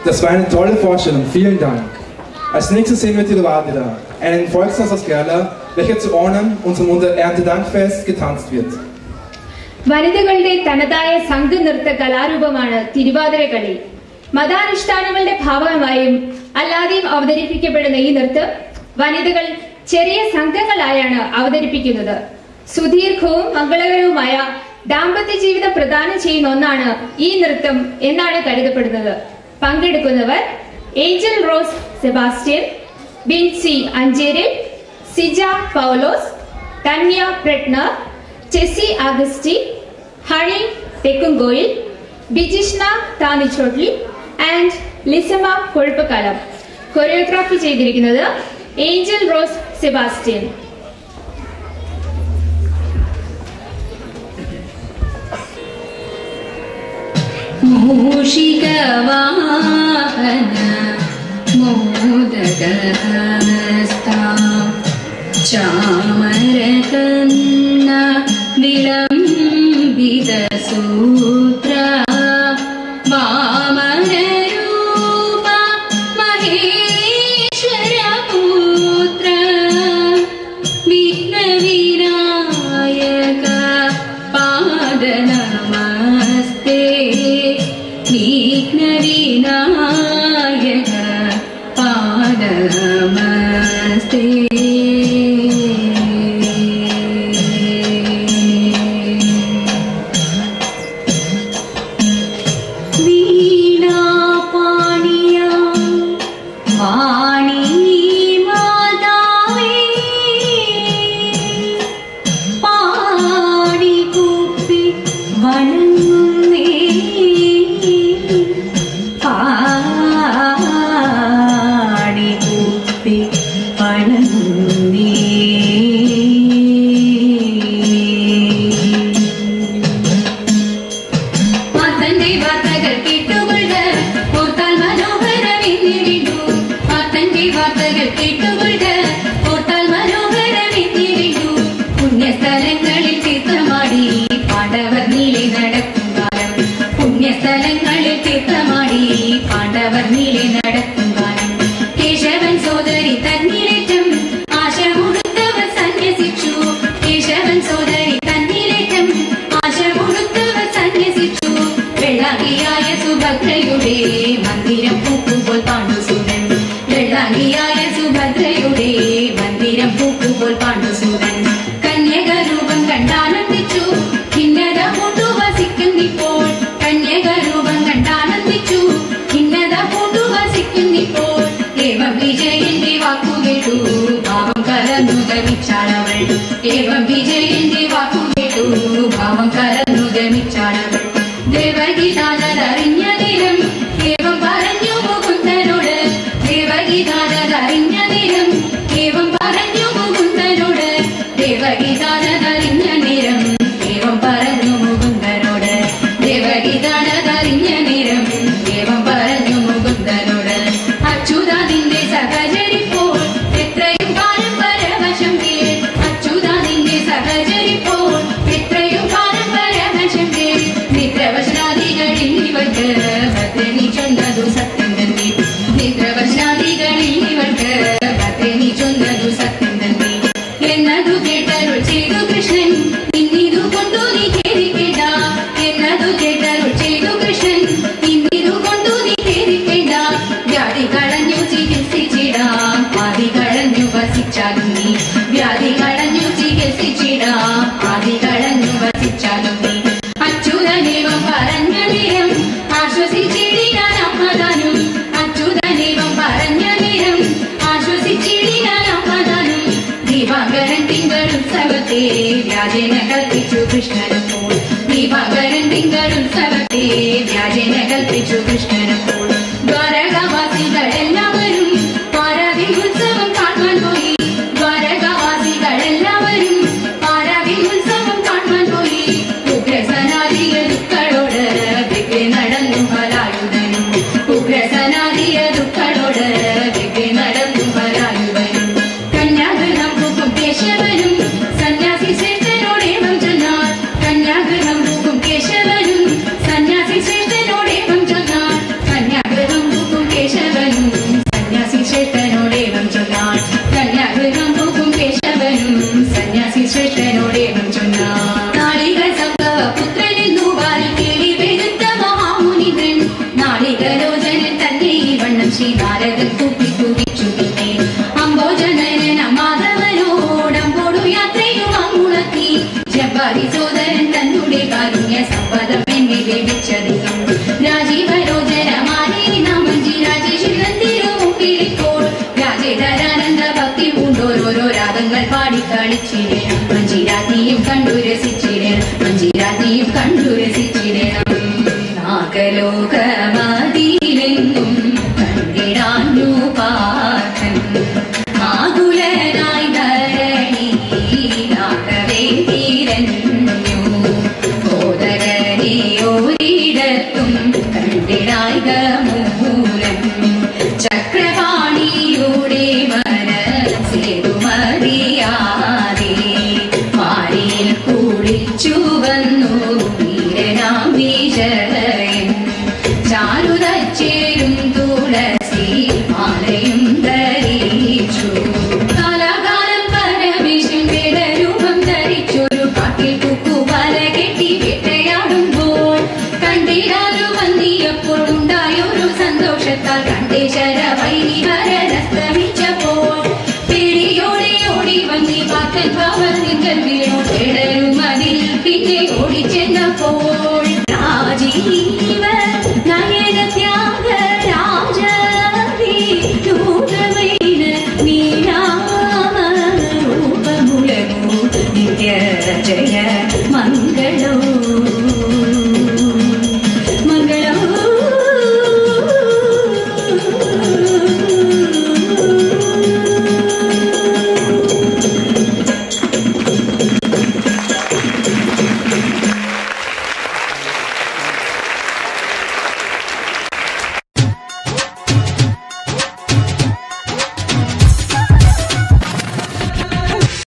Das war eine tolle Vorstellung, vielen Dank. Als nächstes sehen wir Tiruvatira, einen Volkstanz aus Kerala, welcher zu Onam, unserem Erntedankfest, getanzt wird. വനിതകളുടെ തനതായ സംഘനൃത്ത കലാരൂപമാണ് തിരുവാതിര കളി മതാനുഷ്ഠാനങ്ങളുടെ ഭാഗമായും അല്ലാതെയും അവതരിപ്പിക്കപ്പെടുന്ന ഈ നൃത്തം വനിതകൾ ചെറിയ സംഘങ്ങളായാണ് അവതരിപ്പിക്കുന്നത് സുദീർഘവും മംഗളകരവുമായ ദാമ്പത്യ ജീവിതം പ്രദാനം ചെയ്യുന്ന ഒന്നാണ് ഈ നൃത്തം എന്നാണ് കരുതപ്പെടുന്നത് പങ്കെടുക്കുന്നവർ ഏഞ്ചൽ റോസ് സെബാസ്റ്റ്യൻ ബിൻസി അഞ്ചേരിൽ സിജ പൗലോസ് തന്യ പ്രട്നർ ചെസ്സി അഗസ്റ്റി ഹണി തെക്കുംകോയിൽ ബിജിഷ്ണ താനിച്ചോട്ട്ലി ആൻഡ് ലിസമ കൊഴുപ്പക്കാലം കൊറിയോഗ്രാഫി ചെയ്തിരിക്കുന്നത് ഏഞ്ചൽ റോസ് സെബാസ്റ്റ്യൻ मूषिकवाहन मोदकहस्ता चामरकन्न विलम्बितसूत्र वामनरूप महेश्वरपुत्र विघ्नविनायक पादनमस्ते विघ्नविनायक पादनमस्ते वीणापाणिया वाणी मातावे പാടികൂപ്പി വണങ്ങുന്നേ പാടികൂപ്പി വണങ്ങുന്നേ മാത്തന്റെ വാർത്തകൾ കേട്ടുകൊണ്ട് ഓർത്താൽ മനോഹരമെന്നിരിണ്ടു മാത്തന്റെ വാർത്തകൾ കേട്ടുകൊണ്ട് ഓർത്താൽ മനോഹരമെന്നിരിണ്ടു പുണ്യസ്ഥലങ്ങളിൽ ചിത്രമാടി പാണ്ഡവർ നീളെ നടക്കും കാലം പുണ്യസ്ഥലങ്ങളിൽ ചിത്രമാടി പാണ്ഡവർ നീളെ നടക്കും കാലം കേശവൻ സോദരി തന്നിലേറ്റം ആശ മുഴുത്തവർ സന്യസിച്ചു കേശവൻ സോദരി തന്നിലേറ്റം ആശ മുഴുത്തവർ സന്യസിച്ചു വെള്ളാകിയായ സുഭദ്രയുടെ മന്ദിരം പൂക്കുമ്പോൾ പാണ്ഡുസൂരൻ വെള്ളാകിയായ സുഭദ്രയുടെ മന്ദിരം പൂക്കുമ്പോൾ പാണ്ഡുസൂരൻ കന്യക രൂപം കണ്ടാനന്ദിച്ചു ഭിന്നത പൂണ്ടു വസിക്കുന്നിപ്പോൾ കന്യക രൂപം കണ്ടാനന്ദിച്ചു ഭിന്നത പൂണ്ടു വസിക്കുന്നിപ്പോൾ ഏവം വിജയന്റെ വാക്കുകേട്ടു ഭാവം കലർന്നു ഗമിച്ചാളവൾ ഏവം വിജയന്റെ വാക്കുകേട്ടു ഭാവം കലർന്നു ഗമിച്ചാളവൾ ദേവഗീതാലതറിഞ്ഞ നേരം ഏവം പറഞ്ഞു മുകുന്ദനോട് ദേവഗീതാലതറിഞ്ഞ നേരം ഏവം പറഞ്ഞു മുകുന്ദനോട് ദേവഗീതാലതറിഞ്ഞ നേരം ഏവം പറഞ്ഞു മുകുന്ദനോട് ദേവഗീതാലതറിഞ്ഞ നേരം ഏവം പറഞ്ഞു മുകുന്ദനോട് അച്യുതാദിന്റെ സഹചരിപ്പോൾ എത്രയും കാലം പരവശം കേൾ അച്യുതാദിന്റെ സഹചരിപ്പോൾ എത്രയും കാലം പരവശം കേൾ നിദ്രവശാദികളിൽ ഇവർക്ക് ഭദ്രനി ചൊന്നതു സത്യം തന്നെ നിദ്രവശാദികളിൽ ഇവർക്ക് ഭദ്രനി ചൊന്നതു സത്യം തന്നെ എന്നതു കേട്ടരുൾ ചെയ്തു കൃഷ്ണൻ ഇന്നിതു കൊണ്ടു നീ ഖേദിക്കേണ്ട എന്നതു കേട്ടരുൾ ചെയ്തു കൃഷ്ണൻ ഇന്നിതു കൊണ്ടു നീ ഖേദിക്കേണ്ട വ്യാധി കളഞ്ഞു ചികിത്സിച്ചിടാം ആദി കളഞ്ഞു വസിച്ചാലും നീ വ്യാധി കളഞ്ഞു ചികിത്സിച്ചിടാം ആദി കളഞ്ഞു വസിച്ചാലും നീ അച്യുതനേവം പറഞ്ഞ നേരം ആശ്വസിച്ചിടിനാൻ അമ്മദാനും അച്യുതനേവം പറഞ്ഞ നേരം ആശ്വസിച്ചിടിനാൻ അമ്മദാനും ദിവാകരൻ തിങ്കളുത്സവത്തെ വ്യാജന കൽപ്പിച്ചു കൃഷ്ണനപ്പോൾ ദിവാകരൻ തിങ്കളുത്സവത്തെ വ്യാജന കൽപ്പിച്ചു കൃഷ്ണനപ്പോൾ ദ്വാരകാവാസികളെല്ലാവരും പാരാവി ഉത്സവം കാണുവാൻ പോയി ദ്വാരകാവാസികളെല്ലാവരും പാരാവി ഉത്സവം കാണുവാൻ പോയി ഉഗ്രസനാദികളുക്കളോട് വിഗ്രി നടന്നു പലായുധനും ഉഗ്രസനാദിയതുക്കളോട് വിഗ്രി നടന്നു പലായുധനും കന്യാഗ്രഹം പൂക്കും കേശവനും സന്യാസി ശ്രേഷ്ഠനോടേവം ചൊന്നാർ കന്യാഗ്രഹം പൂക്കും കേശവനും സന്യാസി ശ്രേഷ്ഠനോടേവം ചൊന്നാർ കന്യാ രാഗങ്ങൾ പാടി കളിച്ചിടണം മഞ്ചിരാത്തിയും കണ്ടു രസിച്ചിടണം മഞ്ചിരാത്തിയും കണ്ടു രസിച്ചിടണം നാഗലോകമതിയിലെങ്ങും കണ്ടിടാഞ്ഞു പാർക്കൻ ആകുലനായി ധരണിയിലാകവേ തിരഞ്ഞു ബോധകനെ ഒരിടത്തും കണ്ടിടായിക മൂലം ചക്രപാണിയുടെ മനസ്സേതുമറിയാതെ മാറിയിൽ കുളിച്ചു വന്നു വീരനാം വിജയൻ ചാരുതച്ചേരും തുളസി മാലയും ധരിച്ചു കാലാകാലം പരമേശൻ വേദരൂപം ധരിച്ചൊരു കാട്ടിൽ കുക്കുവല കെട്ടി വേട്ടയാടുമ്പോൾ കണ്ടിരാരു വന്നിയപ്പോൾ ഉണ്ടായൊരു സന്തോഷത്താൽ കണ്ടേശ്വര വൈരി വരനസ്തമിച്ചപ്പോൾ പേടിയോടെ ഓടി വന്നി പാക്കൻ